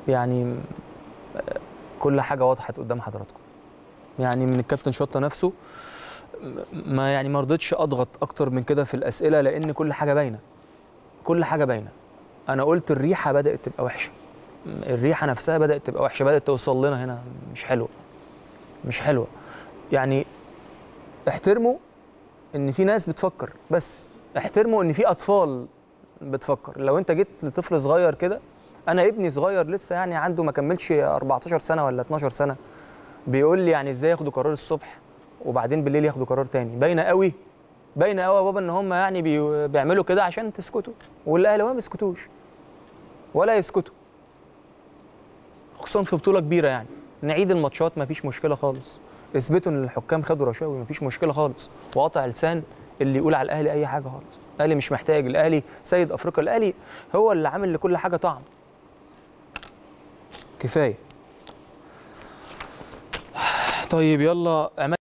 يعني آه، كل حاجه وضحت قدام حضراتكم يعني من الكابتن شطه نفسه م- ما يعني ما رضيتش اضغط اكتر من كده في الاسئله لان كل حاجه باينه كل حاجه باينه انا قلت الريحه بدات تبقى وحشه م- الريحه نفسها بدات تبقى وحشه بدات توصل لنا هنا مش حلوه مش حلوه يعني احترموا ان في ناس بتفكر بس احترموا ان في اطفال بتفكر لو انت جيت لطفل صغير كده انا ابني صغير لسه يعني عنده ما كملش 14 سنه ولا 12 سنه بيقول لي يعني ازاي ياخدوا قرار الصبح وبعدين بالليل ياخدوا قرار تاني باينه قوي باينه قوي يا بابا ان هم يعني بي... بيعملوا كده عشان تسكتوا والاهلي ما بيسكتوش ولا يسكتوا خصوصا في بطوله كبيره يعني نعيد الماتشات ما فيش مشكله خالص اثبتوا ان الحكام خدوا رشاوي ما فيش مشكله خالص وقطع لسان اللي يقول على الاهلي اي حاجه خالص الاهلي مش محتاج الاهلي سيد افريقيا الاهلي هو اللي عامل لكل حاجه طعم كفايه طيب يلا عماد